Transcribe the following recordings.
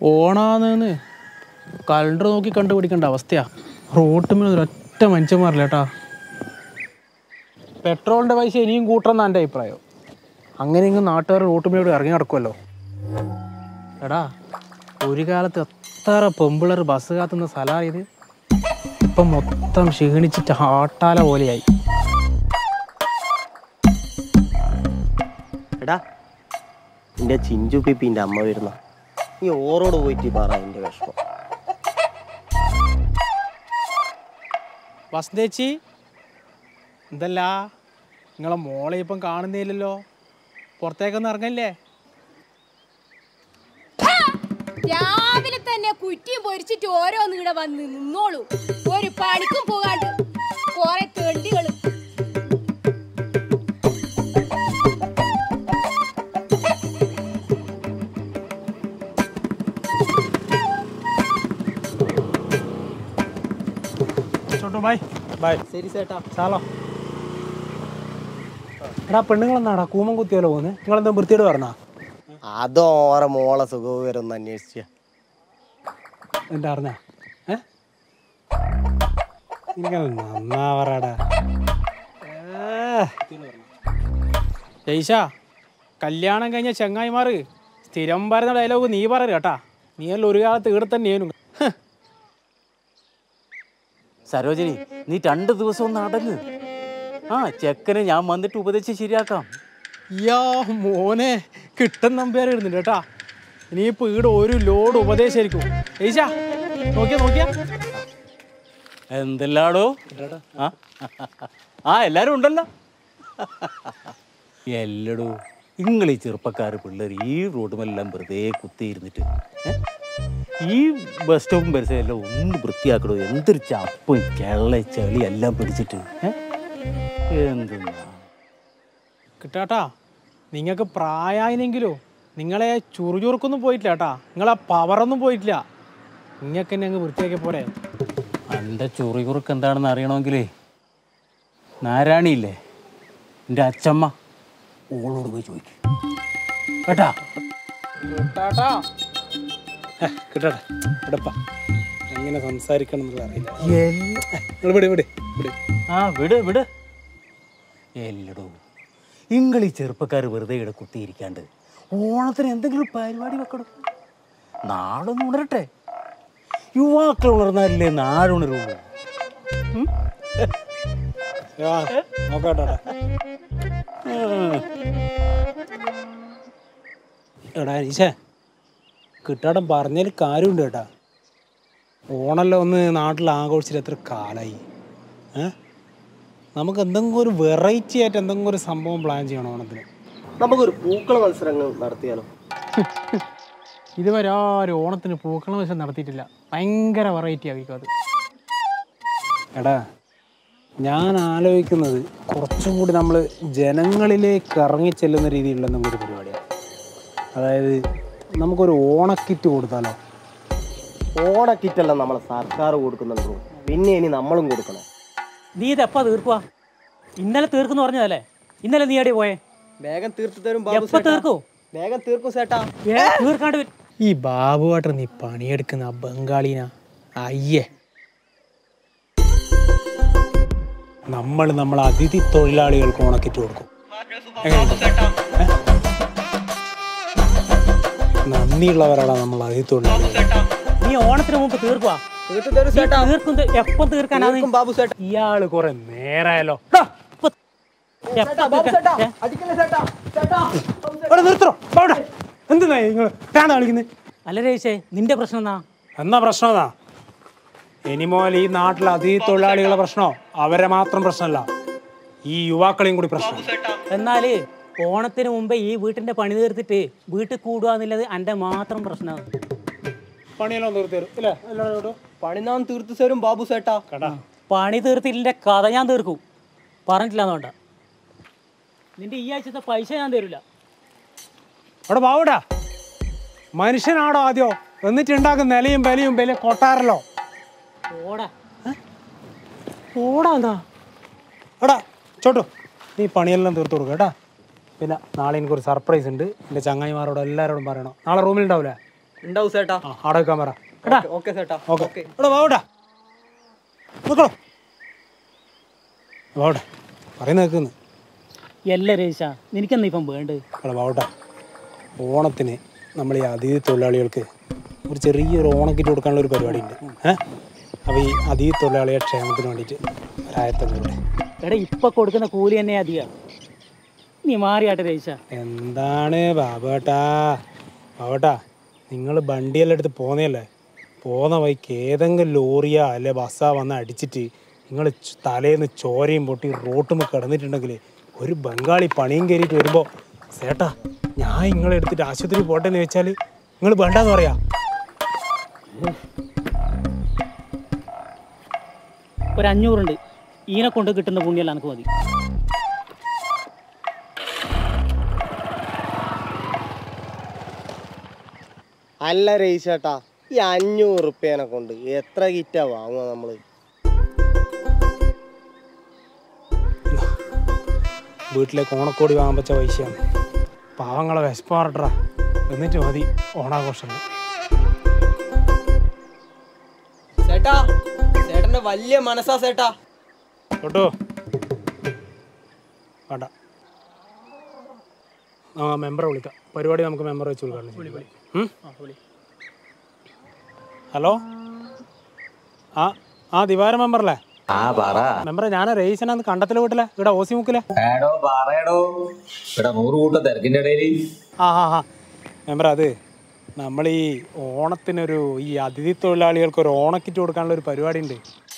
ഓണാന്ന് calendar നോക്കി കണ്ടുപിടിക്കേണ്ട അവസ്ഥയാ റോട്ടുമിൽ ഒരൊറ്റ മനുഷ്യന്മാരില്ല കേട്ടാ പെട്രോളിൻ്റെ പൈസ ഇനിയും കൂട്ടണമെന്നാണ് എൻ്റെ അഭിപ്രായം അങ്ങനെയെങ്കിലും നാട്ടുകാർ റോട്ടുമേലോട് ഇറങ്ങി നടക്കുമല്ലോ എടാ ഒരു കാലത്ത് എത്ര പെമ്പിളർ ബസ് കാത്തുന്ന സ്ഥലമാണ് ഇത് ഇപ്പം മൊത്തം ക്ഷീണിച്ചിട്ട് ആട്ടാല പോലെയായി എടാ എൻ്റെ ചിഞ്ചു പിപ്പിൻ്റെ അമ്മ വരുന്ന നീ ഓറോട് പോയിട്ട് പറ എൻ്റെ വിഷമം വസന്തേച്ചി എന്തല്ല നിങ്ങളെ മോളെ ഇപ്പം കാണുന്നില്ലല്ലോ പുറത്തേക്കൊന്നും ഇറങ്ങല്ലേ രാവിലെ തന്നെ കുറ്റിയും പൊരിച്ചിട്ട് ഓരോന്നും ഇവിടെ വന്ന് നിന്നോളൂ ഒരു പണിക്കും പോകാണ്ട് കൊറേ തെണ്ടികള് ചോട്ടോ ബൈ ബൈ ശരി ചേട്ടാ ചാലോ എടാ പെണ്ണുങ്ങളെന്നാടാ കൂമം കുത്തിയാലോ പോകുന്നത് നിങ്ങളെന്താ വൃത്തിയോട് പറഞ്ഞാ അതോറെ മോളെ സുഖവിവരം ഒന്ന് അന്വേഷിച്ച എന്താ അറിഞ്ഞ ഏ എനിക്കത് നന്നാവറാടാ ജയ്ഷ കല്യാണം കഴിഞ്ഞ ചെങ്ങായിമാർ സ്ഥിരം പറയുന്ന ഡയലോഗ് നീ പറയരുത് കേട്ടാ നീ എല്ലാം ഒരു കാലത്ത് ഇവിടെ തന്നെയാണ് സരോജിനി നീ രണ്ട് ദിവസം ഒന്ന് അടങ്ങ് ആ ചെക്കനെ ഞാൻ വന്നിട്ട് ഉപദേശിച്ച് ശരിയാക്കാം യാ മോനെ കിട്ടുന്ന നമ്പ്യാർ ഇടുന്നുണ്ട് കേട്ടാ ഇനിയിപ്പോ ഇവിടെ ഒരു ലോഡ് ഉപദേശമായിരിക്കും ജയ്ഷ നോക്കിയാ നോക്കിയാ എന്തെല്ലാടോ ആ ആ എല്ലാരും ഉണ്ടല്ലോ എല്ലടോ നിങ്ങൾ ഈ ചെറുപ്പക്കാർ പിള്ളേർ ഈ റോഡുമെല്ലാം വെറുതെ കുത്തിയിരുന്നിട്ട് ഏ? ഈ ബസ് സ്റ്റോപ്പും പരിസരം എല്ലാം ഒന്ന് വൃത്തിയാക്കടോ എന്തൊരു ചപ്പും ചെള്ള ചെളി എല്ലാം പിടിച്ചിട്ട് ഏ? എന്തെന്നാ കിട്ടാട്ടാ നിങ്ങൾക്ക് പ്രായമായില്ലെങ്കിലോ നിങ്ങളെ ചുറുചുറുക്കൊന്നും പോയിട്ടില്ല കേട്ടാ നിങ്ങളെ പവറൊന്നും പോയിട്ടില്ല നിങ്ങൾക്ക് തന്നെ അങ്ങ് വൃത്തിയാക്കിയ പോരെ എൻ്റെ ചുറികുറുക്ക് എന്താണെന്ന് അറിയണമെങ്കിലേ നാരായണിയില്ലേ എൻ്റെ അച്ചമ്മ ഓളോട് പോയി ചോദിക്കും കേട്ടാ കിട്ടാട്ടാ കിട്ടാട്ടെ ഇടപ്പാ എങ്ങനെ സംസാരിക്കണം എന്നുള്ള അറിയില്ല നിങ്ങൾ വിട് വിട് വിട് ആ വിട് വിട് എല്ലടോ നിങ്ങൾ ഈ ചെറുപ്പക്കാർ വെറുതെ ഇവിടെ കുത്തിയിരിക്കാണ്ട് ഓണത്തിന് എന്തെങ്കിലും പരിപാടി വെക്കണം നാടൊന്ന് ഉണരട്ടെ യുവാക്കൾ ഉണർന്നാലല്ലേ നാടുണരുള്ളൂ ആ നോക്കാട്ടാ എടാ ഈശേ കിട്ടാടൻ പറഞ്ഞതിൽ കാര്യമുണ്ട് കേട്ടാ ഓണല്ലോ ഒന്ന് നാട്ടിൽ ആഘോഷിച്ചിട്ട് എത്ര കാലായി ഏ നമുക്ക് എന്തെങ്കിലും ഒരു വെറൈറ്റി ആയിട്ട് എന്തെങ്കിലും ഒരു സംഭവം പ്ലാൻ ചെയ്യണം ഓണത്തിന് നമുക്കൊരു പൂക്കള മത്സരങ്ങൾ നടത്തിയാലോ ഇതുവരെ ആരും ഓണത്തിന് പൂക്കള മത്സരം നടത്തിയിട്ടില്ല ഭയങ്കര വെറൈറ്റി ആയിരിക്കും അത് എടാ ഞാൻ ആലോചിക്കുന്നത് കുറച്ചും കൂടി നമ്മൾ ജനങ്ങളിലേക്ക് ഇറങ്ങി ചെല്ലുന്ന രീതിയിലുള്ള എന്തെങ്കിലും ഒരു പരിപാടിയാണ് അതായത് നമുക്കൊരു ഓണക്കിറ്റ് കൊടുത്താലോ ഓണക്കിറ്റല്ല നമ്മളെ സർക്കാർ കൊടുക്കുന്നുണ്ട് bro. പിന്നെ ഇനി നമ്മളും കൊടുക്കണം നീ ഇതെപ്പാ തീർക്കുവാ ഇന്നലെ തീർക്കുന്നു പറഞ്ഞതല്ലേ ഇന്നലെ നീ എവിടെ പോയേ വേഗം തീർത്തു തരും എപ്പോ തീർക്കൂ വേഗം തീർക്കും ചേട്ടാ ഏ, തീർക്കാണ്ട് വരും. ഈ ബാബുവാട്ടർ നീ പണിയെടുക്കുന്ന ആ ബംഗാളീന അയ്യേ നമ്മൾ നമ്മൾ അതിഥി തൊഴിലാളികൾക്ക് ഓണക്കിറ്റ് കൊടുക്കും എങ്ങനെയുണ്ട്? ഏ? നന്ദിയുള്ളവരാണ് നമ്മൾ അതിഥി തൊഴിലാളികൾ നീ ഓണത്തിന് മുമ്പ് തീർക്കുവാ തീർത്തു തരും ചേട്ടാ തീർക്കും എപ്പം തീർക്കാനാ നീ? തീർക്കും ബാബു ചേട്ടാ ഇയാള് കുറെ നേരായാലോ ടാ, ഇപ്പൊ- എപ്പം തീർക്കാൻ? ഏ? അടിക്കല്ലേ ചേട്ടാ ചേട്ടാ അവിടെ നിർത്തണോ അവിടെ എന്തിനാ നിങ്ങൾ വേണ്ട കളിക്കുന്നത് അല്ല രേശേ നിന്റെ പ്രശ്നം എന്നാ എന്നാ പ്രശ്നം എന്നാ ഇനി മുതൽ ഈ നാട്ടിലെ അതിഥി തൊഴിലാളികളുടെ പ്രശ്നമോ അവരെ മാത്രം പ്രശ്നമല്ല ഈ യുവാക്കളെയും കൂടി പ്രശ്നം എന്നാല് ഓണത്തിന് മുമ്പേ ഈ വീട്ടിന്റെ പണി തീർത്തിട്ട് വീട്ടിൽ കൂടുക എന്നുള്ളത് എൻ്റെ മാത്രം പ്രശ്നമാണ് പണിയെല്ലാം തീർത്ത് തരും ഇല്ലേ എല്ലാവരും കേട്ടോ പണി നാം തീർത്തു തരും ബാബു ചേട്ടാ കേട്ടാ പണി തീർത്തില്ല കഥ ഞാൻ തീർക്കും പറഞ്ഞിട്ടില്ല എന്നോണ്ട നിന്റെ ഈ ആഴ്ചത്തെ പൈസ ഞാൻ തരില്ല അവിടെ പാവടാ മനുഷ്യനാടോ ആദ്യോ എന്നിട്ട് ഉണ്ടാക്കുന്ന നിലയും ബലയും ബലയും കൊട്ടാറല്ലോ ഓടാ ഓടാ എന്താ എടാ ചോട്ടു നീ പണിയെല്ലാം തീർത്ത് കൊടുക്കുക കേട്ടാ പിന്നെ നാളെ എനിക്കൊരു സർപ്രൈസ് ഉണ്ട് എൻ്റെ ചങ്ങായിമാരോട് എല്ലാവരോടും പറയണം നാളെ റൂമിൽ ഉണ്ടാവില്ലേ ഉണ്ടാവും ചേട്ടാ ആ ആടെ വെക്കാൻ പറ കേട്ടാ ഓക്കെ ചേട്ടാ ഓക്കെ ഇവിടെ വാവട്ടാ നോക്കണോ വാവട്ടെ പറയുന്ന കേൾക്കുന്നു എല്ലാ രേശ നിനക്കെന്നാ ഇപ്പം വേണ്ടത് ഇവിടെ വാവട്ടാ ഓണത്തിന് നമ്മൾ ഈ അതിഥി തൊഴിലാളികൾക്ക് ഒരു ചെറിയൊരു ഓണക്കിറ്റ് കൊടുക്കാനുള്ള ഒരു പരിപാടി ഉണ്ട് ഏഹ് അപ്പോൾ ഈ അതിഥി തൊഴിലാളിയെ ക്ഷേമത്തിന് വേണ്ടിയിട്ട് ഒരായിരത്തഞ്ഞൂറ് എടാ ഇപ്പൊ കൊടുക്കുന്ന കൂലി തന്നെ അധികം നീ മാറിയാട്ടെ രേശ എന്താണ് ബാബേട്ടാ ബാബേട്ടാ നിങ്ങൾ വണ്ടിയെല്ലാം എടുത്ത് പോന്നേല്ലേ പോന്ന വഴിക്ക് ഏതെങ്കിലും ലോറിയാ അല്ലെ ബസ്സാ വന്ന് അടിച്ചിട്ട് നിങ്ങൾ തലേന്ന് ചോരയും പൊട്ടി റോട്ടുമ്പോൾ കിടന്നിട്ടുണ്ടെങ്കിൽ ഒരു ബംഗാളി പണിയും കയറിയിട്ട് വരുമ്പോൾ ചേട്ടാ ഞാൻ നിങ്ങളെ എടുത്തിട്ട് ആശുപത്രി പോട്ടെ എന്ന് വെച്ചാൽ നിങ്ങൾ വേണ്ടാന്ന് പറയാ ഒരു അഞ്ഞൂറുണ്ട് ഈനെ കൊണ്ട് കിട്ടുന്ന പുണ്യല്ല എനിക്ക് മതി അല്ല രയിച്ചേട്ടാ ഈ അഞ്ഞൂറ് റുപ്യേനെ കൊണ്ട് എത്ര കിറ്റാ വാങ്ങുക നമ്മള് വീട്ടിലേക്ക് ഓണക്കോടി വാങ്ങാൻ പറ്റ പൈസയാണ് പാവങ്ങളെ വിശപ്പാറട്ടാ എന്നിട്ട് മതി ഓണാഘോഷങ്ങൾ ചേട്ടാ ചേട്ടന്റെ വലിയ മനസ്സാ ചേട്ടാ കേട്ടോ വേണ്ട ആ മെമ്പറെ വിളിക്കാം പരിപാടി നമുക്ക് മെമ്പർ വെച്ച് ഉദ്ഘാടനം ചെയ്യാം. ഉം? ഹലോ ആ ആ ദിവാര മെമ്പറല്ലേ ആ പറ മെമ്പറെ ഞാൻ രയിസനാന്ന് കണ്ടത്തിലെ വീട്ടിലെ ഇവിടെ ഓസി മുക്കിലെ ഏടോ പറയടോ ഇവിടെ നൂറ് കൂട്ടം തിരക്കിന്റെ ഇടയില് ആ ആ ആ മെമ്പർ അത് നമ്മൾ ഈ ഓണത്തിനൊരു ഈ അതിഥി തൊഴിലാളികൾക്ക് ഒരു ഓണക്കിറ്റ് കൊടുക്കാനുള്ള ഒരു പരിപാടി ഉണ്ട്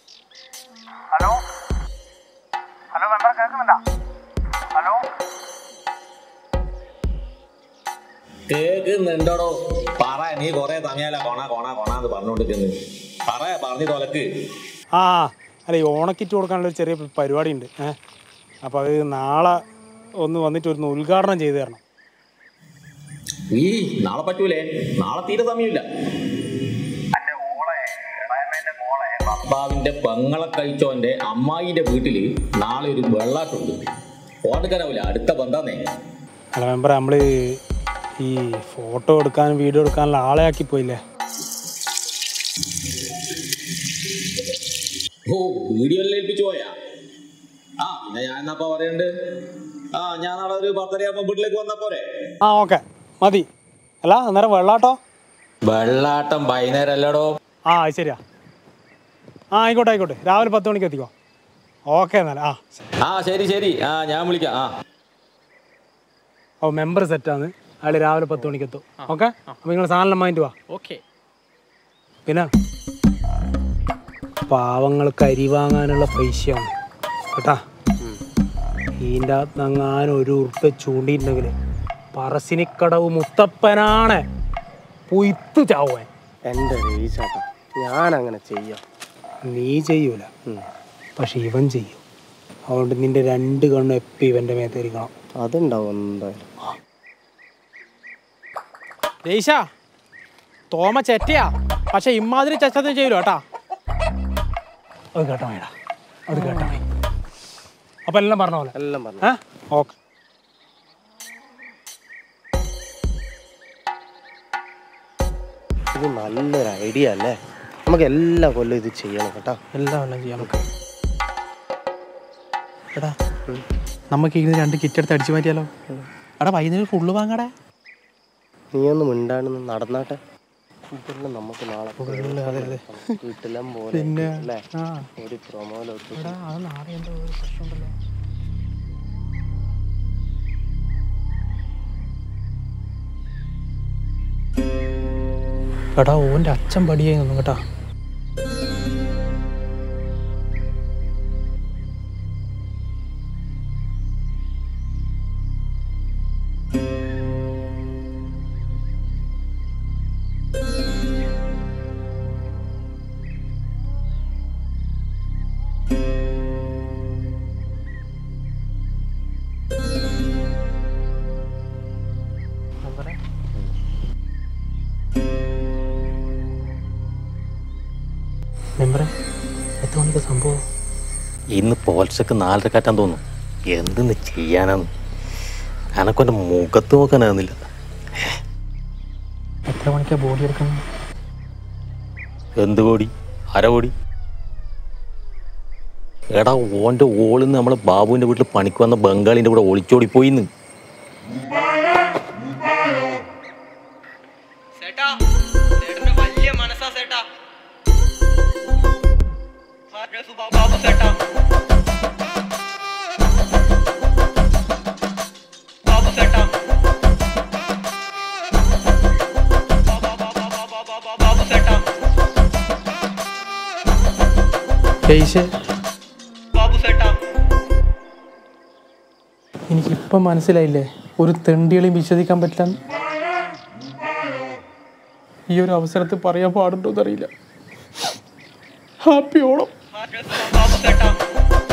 കേക്കുന്നുണ്ടോടോ പറ നീ കൊറേ സമയല്ല കൊണ കൊണ കൊണ എന്ന് പറഞ്ഞുകൊണ്ടിരിക്കുന്നു പറ പറഞ്ഞു തൊലക്ക് ആ അല്ല ഈ ഓണക്കിറ്റ് കൊടുക്കാനുള്ള ഒരു ചെറിയ പരിപാടി ഉണ്ട് ഏഹ് അപ്പോൾ അത് നാളെ ഒന്ന് വന്നിട്ട് ഒരു ഉദ്ഘാടനം ചെയ്തു തരണം ഈ നാളെ പറ്റൂലേ നാളെ തീരെ സമയമില്ല ഭർത്താവിന്റെ പെങ്ങളെ കഴിച്ചോന്റെ അമ്മായിന്റെ വീട്ടില് നാളെ ഒരു വെള്ളാട്ടുണ്ട് ഓടുക്കാനാവില്ല അടുത്ത ബന്ധാന്നേ അല്ല മെമ്പർ നമ്മൾ ഈ ഫോട്ടോ എടുക്കാനും വീഡിയോ എടുക്കാനുള്ള ആളെ ആക്കി പോയില്ലേ ഓ വീഡിയോ എല്ലാം ഏൽപ്പിച്ചു പോയാ ആ പിന്നെ ഞാൻ എന്നപ്പോ പറയണ്ട് ആ ഞാൻ നാളെ ഒരു പത്തര ആകുമ്പോ വീട്ടിലേക്ക് വന്നാ പോരെ ആ ഓക്കെ മതി അല്ല അന്നേരം വെള്ളാട്ടോ വെള്ളാട്ടം വൈകുന്നേരം അല്ലടോ ആ അത് ശരിയാ ആ ആയിക്കോട്ടെ ആയിക്കോട്ടെ രാവിലെ പത്ത് മണിക്ക് എത്തിക്കോ ഓക്കെ എന്നാൽ ആ ആ ശരി ശരി ആ ഞാൻ വിളിക്കാം ആ ഓ മെമ്പർ സെറ്റാണ് അയാൾ രാവിലെ പത്ത് മണിക്ക് എത്തും ഓക്കെ അപ്പോൾ നിങ്ങൾ സാധനം വാങ്ങിട്ട് വാ ഓക്കെ പിന്നെ പാവങ്ങൾക്ക് അരി വാങ്ങാനുള്ള പൈസയാണ് കേട്ടാ ഇതിൻ്റെ അകത്ത് അങ്ങാനും ഒരു ഉറുപ്പ ചൂണ്ടിയിട്ടുണ്ടെങ്കിൽ പറശ്ശിനിക്കടവ് മുത്തപ്പനാണ് പൊയ്ത്ത് ചാവുവാൻ എൻ്റെ രയിച്ചേട്ടാ ഞാൻ അങ്ങനെ ചെയ്യാം നീ ചെയ്യൂല പക്ഷെ ഇവൻ ചെയ്യും അതുകൊണ്ട് നിന്റെ രണ്ട് കണ്ണും എപ്പം ഇവൻ്റെ മേത്തിരിക്കണം അതുണ്ടാവും എന്തായാലും ദേശ തോമ ചെറ്റയാ പക്ഷെ ഇമാതിരി ചെറ്റത്തും ചെയ്യൂല കേട്ടാ അത് കേട്ടോ മേടാ അത് കേട്ടോ അപ്പൊ എല്ലാം പറഞ്ഞ പോലെ എല്ലാം പറഞ്ഞു ഏ ഓക്കെ ഇത് നല്ലൊരു ഐഡിയ അല്ലേ നമുക്ക് എല്ലാ കൊല്ലം ഇത് ചെയ്യണം കേട്ടോ എല്ലാം എല്ലാം ചെയ്യാം നമുക്ക് എടാ നമുക്ക് ഇതിന് രണ്ട് കിറ്റ് എടുത്ത് അടിച്ചു മാറ്റിയാലോ എടാ വൈകുന്നേരം ഫുള്ള് വാങ്ങടാ നീ ഒന്ന് മിണ്ടാണെന്ന് നടന്നാട്ടെ ഇതെല്ലാം നമുക്ക് നാളെ വീട്ടിലും പോലെ പിന്നെ അല്ലേ ആ ഒരു പ്രൊമോയിലോട്ട് എടാ അത് നാളെ എന്തോ ഒരു പ്രശ്നമുണ്ടല്ലോ എടാ ഓൻ്റെ അച്ഛൻ പടിയായി നിന്നു കേട്ടാ മെമ്പറെ എത്ര മണിക്ക് സംഭവം ഇന്ന് പോൽസക്ക് നാലര കാറ്റാൻ തോന്നുന്നു എന്തെന്ന് ചെയ്യാനാന്ന് എനക്കൊൻ്റെ മുഖത്ത് നോക്കാനാകുന്നില്ല എത്ര മണിക്കാ ബോഡി എടുക്കുന്നത് എന്ത് കോടി അര കോടി എടാ ഓൻ്റെ ഓളിന്ന് നമ്മളെ ബാബുവിൻ്റെ വീട്ടിൽ പണിക്ക് വന്ന ബംഗാളിൻ്റെ കൂടെ ഒളിച്ചോടി പോയിന്ന് സേട്ടാ സേട്ടന്റെ വലിയ മനസ്സാ സേട്ടാ ബാബു ബാബു സേട്ടാ ബാബു സേട്ടാ ബാബു സേട്ടാ കേശ് ബാബു സേട്ടാ എനിക്കിപ്പം മനസ്സിലായില്ലേ ഒരു തെണ്ടികളെയും വിശ്വസിക്കാൻ പറ്റില്ല ഈ ഒരു അവസരത്തിൽ പറയാൻ പാടുണ്ടോ എന്നറിയില്ല ഹാപ്പി ഓണം ബാബു സേട്ടാ